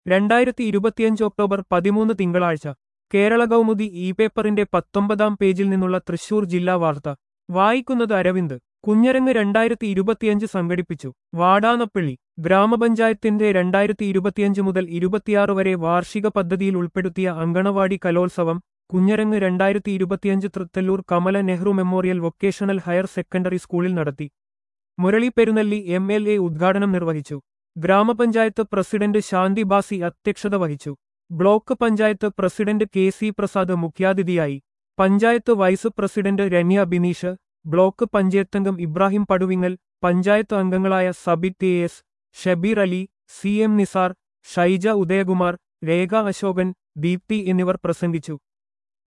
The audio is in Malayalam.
രണ്ടായിരത്തി ഇരുപത്തിയഞ്ച് ഒക്ടോബർ പതിമൂന്ന് തിങ്കളാഴ്ച കേരള കൗമുദി ഇ പേപ്പറിന്റെ പത്തൊമ്പതാം പേജിൽ നിന്നുള്ള തൃശൂർ ജില്ലാ വാർത്ത വായിക്കുന്നത് അരവിന്ദ് കുഞ്ഞരങ്ങ് രണ്ടായിരത്തി ഇരുപത്തിയഞ്ച് സംഘടിപ്പിച്ചു വാടാനപ്പള്ളി ഗ്രാമപഞ്ചായത്തിന്റെ രണ്ടായിരത്തി ഇരുപത്തിയഞ്ച് മുതൽ ഇരുപത്തിയാറ് വരെ വാർഷിക പദ്ധതിയിൽ ഉൾപ്പെടുത്തിയ അങ്കണവാടി കലോത്സവം കുഞ്ഞരങ്ങ് രണ്ടായിരത്തി ഇരുപത്തിയഞ്ച് Thrithallur Kamala Nehru memorial vocational higher secondary സ്കൂളിൽ നടത്തി Murali Perunelli M L A ഉദ്ഘാടനം നിർവഹിച്ചു ഗ്രാമപഞ്ചായത്ത് പ്രസിഡന്റ് ശാന്തി ബാസി അധ്യക്ഷത വഹിച്ചു block panchayat president K C Prasad മുഖ്യാതിഥിയായി panchayat vice president Ramya Bineesh block പഞ്ചായത്തംഗം ഇബ്രാഹിം പടുവിങ്ങൽ പഞ്ചായത്ത് അംഗങ്ങളായ Sabith A S Shabeer Ali C M Nisar Shaija Udayakumar Rekha Ashokan Deepthi എന്നിവർ പ്രസംഗിച്ചു